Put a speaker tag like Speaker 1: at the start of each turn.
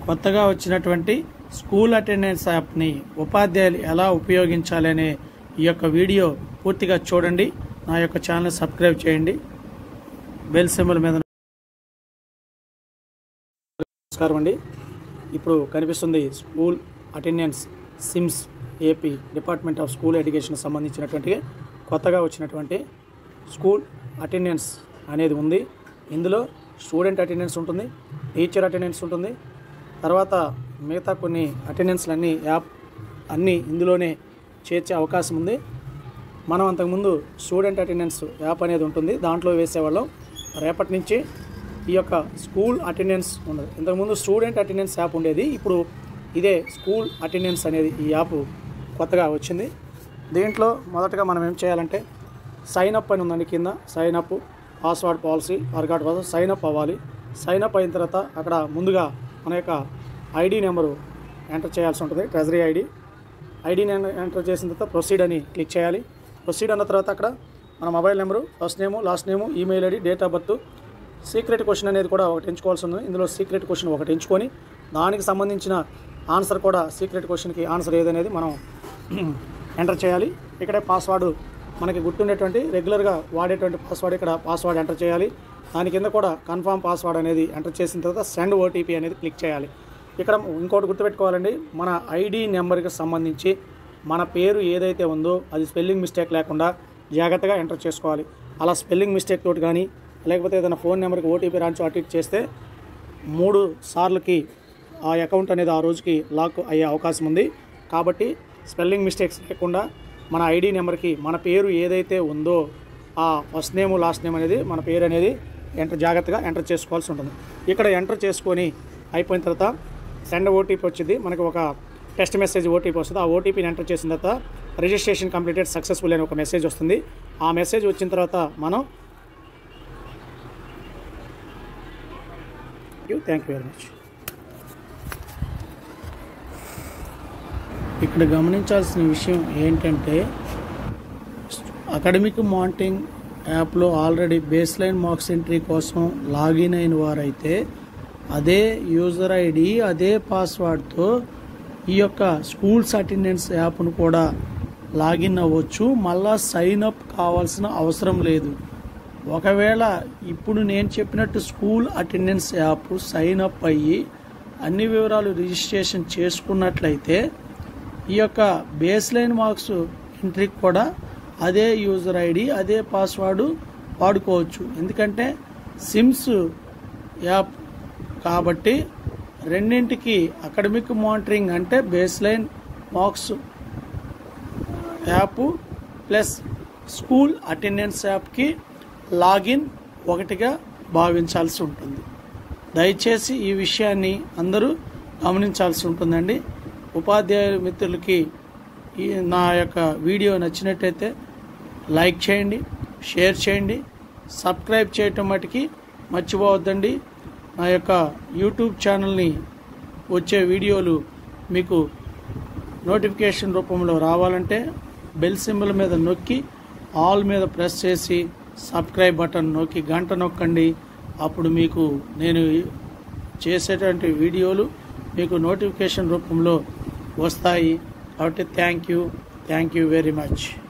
Speaker 1: కొత్తగా వచ్చినటువంటి school attendance యాప్ని ఉపాధ్యాయులు ఎలా ఉపయోగించాలనే ఈ యొక్క వీడియో పూర్తిగా చూడండి నా యొక్క ఛానల్ సబ్స్క్రైబ్ చేయండి బెల్ సింబల్ మీద నమస్కారం అండి ఇప్పుడు కనిపిస్తుంది school attendance SIMS AP department of school education సంబంధించినటువంటి కొత్తగా వచ్చినటువంటి స్కూల్ అటెండెన్స్ అనేది ఉంది ఇందులో స్టూడెంట్ అటెండెన్స్ ఉంటుంది టీచర్ అటెండెన్స్ ఉంటుంది తర్వాత మిగతా కొన్ని అటెండెన్స్లన్నీ యాప్ అన్నీ ఇందులోనే చేర్చే అవకాశం ఉంది మనం అంతకుముందు స్టూడెంట్ అటెండెన్స్ యాప్ అనేది ఉంటుంది దాంట్లో వేసేవాళ్ళం రేపటి నుంచి ఈ యొక్క స్కూల్ అటెండెన్స్ ఉండదు ఇంతకుముందు స్టూడెంట్ అటెండెన్స్ యాప్ ఉండేది ఇప్పుడు ఇదే స్కూల్ అటెండెన్స్ అనేది ఈ యాప్ కొత్తగా వచ్చింది దీంట్లో మొదటగా మనం ఏం చేయాలంటే సైన్ అప్ అని ఉందండి కింద sign up password policy workout password sign up అవ్వాలి సైన్ అప్ అయిన తర్వాత అక్కడ ముందుగా మన యొక్క ఐడి నెంబరు ఎంటర్ చేయాల్సి ఉంటుంది ట్రెజరీ ఐడి ఐడిని ఎంటర్ చేసిన తర్వాత ప్రొసీడ్ అని క్లిక్ చేయాలి ప్రొసీడ్ అన్న తర్వాత అక్కడ మన mobile number first name last name email ID date of birth secret question అనేది కూడా ఒకటి ఎంచుకోవాల్సి ఉంది ఇందులో సీక్రెట్ క్వశ్చన్ ఒకటి ఎంచుకొని దానికి సంబంధించిన ఆన్సర్ కూడా సీక్రెట్ క్వశ్చన్కి ఆన్సర్ ఏదనేది మనం ఎంటర్ చేయాలి ఇక్కడే పాస్వర్డ్ మనకి గుర్తుండేటువంటి రెగ్యులర్గా వాడేటువంటి పాస్వర్డ్ ఇక్కడ పాస్వర్డ్ ఎంటర్ చేయాలి దాని కింద కూడా కన్ఫామ్ పాస్వర్డ్ అనేది ఎంటర్ చేసిన తర్వాత సెండ్ ఓటీపీ అనేది క్లిక్ చేయాలి ఇక్కడ ఇంకోటి గుర్తుపెట్టుకోవాలండి మన ఐడి నెంబర్కి సంబంధించి మన పేరు ఏదైతే ఉందో అది స్పెల్లింగ్ మిస్టేక్ లేకుండా జాగ్రత్తగా ఎంటర్ చేసుకోవాలి అలా స్పెల్లింగ్ మిస్టేక్ తోటి కానీ లేకపోతే ఏదైనా ఫోన్ నెంబర్కి ఓటీపీ రాంచి అటు ఇటు చేస్తే మూడు సార్లకి ఆ అకౌంట్ అనేది ఆ రోజుకి లాక్ అయ్యే అవకాశం ఉంది కాబట్టి స్పెల్లింగ్ మిస్టేక్స్ లేకుండా మన ఐడి నెంబర్కి మన పేరు ఏదైతే ఉందో ఆ ఫస్ట్ నేమ్ లాస్ట్ నేమ్ అనేది మన పేరు అనేది ఎంటర్ జాగ్రత్తగా ఎంటర్ చేసుకోవాల్సి ఉంటుంది ఇక్కడ ఎంటర్ చేసుకొని అయిపోయిన తర్వాత సెండ్ ఓటీపీ వచ్చింది మనకు ఒక టెస్ట్ మెసేజ్ ఓటీపీ వస్తుంది ఆ ఓటీపీని ఎంటర్ చేసిన తర్వాత రిజిస్ట్రేషన్ కంప్లీటెడ్ సక్సెస్ఫుల్ అని ఒక మెసేజ్ వస్తుంది ఆ మెసేజ్ వచ్చిన తర్వాత మనం థ్యాంక్ యూ వెరీ మచ్ ఇక్కడ గమనించాల్సిన విషయం ఏంటంటే అకాడమిక్ మానిటరింగ్ యాప్లో already baseline marks entry కోసం లాగిన్ అయిన వారైతే అదే యూజర్ ఐడి అదే పాస్వర్డ్తో ఈ యొక్క స్కూల్స్ అటెండెన్స్ యాప్ను కూడా లాగిన్ అవ్వచ్చు మళ్ళా సైన్ అప్ కావాల్సిన అవసరం లేదు ఒకవేళ ఇప్పుడు నేను చెప్పినట్టు school attendance app sign up అయ్యి అన్ని వివరాలు రిజిస్ట్రేషన్ చేసుకున్నట్లయితే ఈ యొక్క బేస్ లైన్ మార్క్స్ ఎంట్రీకి కూడా అదే యూజర్ ఐడి అదే పాస్వర్డ్ వాడుకోవచ్చు ఎందుకంటే సిమ్స్ యాప్ కాబట్టి రెండింటికి అకాడమిక్ మానిటరింగ్ అంటే baseline marks app plus school attendance యాప్కి లాగిన్ ఒకటిగా భావించాల్సి ఉంటుంది దయచేసి ఈ విషయాన్ని అందరూ గమనించాల్సి ఉంటుందండి ఉపాధ్యాయుల మిత్రులకి ఈ నా యొక్క వీడియో నచ్చినట్టయితే లైక్ చేయండి షేర్ చేయండి సబ్స్క్రైబ్ చేయటం మటుకి మర్చిపోవద్దండి నా యొక్క యూట్యూబ్ ఛానల్ని వచ్చే వీడియోలు మీకు నోటిఫికేషన్ రూపంలో రావాలంటే బెల్ సింబల్ మీద నొక్కి ఆల్ మీద ప్రెస్ చేసి సబ్స్క్రైబ్ బటన్ నొక్కి గంట నొక్కండి అప్పుడు మీకు నేను చేసేటువంటి వీడియోలు మీకు నోటిఫికేషన్ రూపంలో వస్తాయి కాబట్టి thank you thank you very much